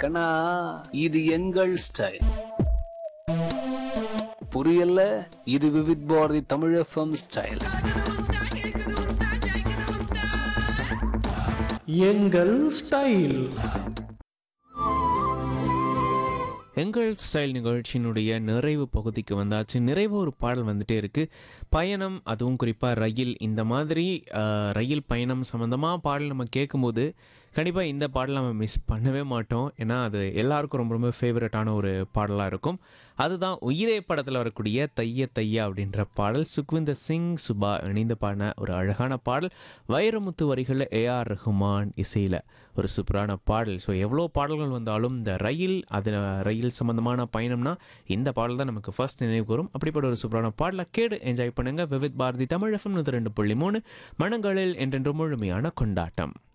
கண்ணா இது எங்கள் ஸ்டைல் புரியல இது விவித் பாரதி தமிழ் எஃப்எம் ஸ்டைல் கலக்குது உன் ஸ்டைல் இழுக்குது உன் ஸ்டைல் ஜெயிக்குது உன் ஸ்டைல் எங்கள் ஸ்டைல் எங்கள் ஸ்டைல் நிகழ்ச்சியினுடைய நிறைவு பகுதிக்கு வந்தாச்சு நிறைவு ஒரு பாடல் வந்துட்டே இருக்கு பயணம் அதுவும் குறிப்பாக ரயில் இந்த மாதிரி அஹ், ரயில் பயணம் சம்மந்தமாக பாடல் நம்ம கேட்கும்போது கண்டிப்பாக இந்த பாடல் நம்ம மிஸ் பண்ணவே மாட்டோம் ஏன்னா அது எல்லாருக்கும் ரொம்ப ரொம்ப ஃபேவரட்டான ஒரு பாடலாக இருக்கும் அதுதான் உயிரே படத்தில் வரக்கூடிய தைய தையா அப்படின்ற பாடல் சுக்விந்தர் சிங் சுபா இணைந்து பாடின ஒரு அழகான பாடல் வைரமுத்து வரிகளில் ஏஆர் ரஹ்மான் இசையில் ஒரு சூப்பரான பாடல் ஸோ எவ்வளோ பாடல்கள் வந்தாலும் இந்த ரயில் அது ரயில் சம்மந்தமான பயணம்னா இந்த பாடல் தான் நமக்கு ஃபர்ஸ்ட் நினைவுக்கு வரும் அப்படிப்பட்ட ஒரு சூப்பரான பாடலை கேடு என்ஜாய் பண்ணுங்க விவித் பாரதி தமிழ் எஃப்எம் நூற்றி ரெண்டு புள்ளி மூணு மனங்களில் என்றென்று முழுமையான கொண்டாட்டம்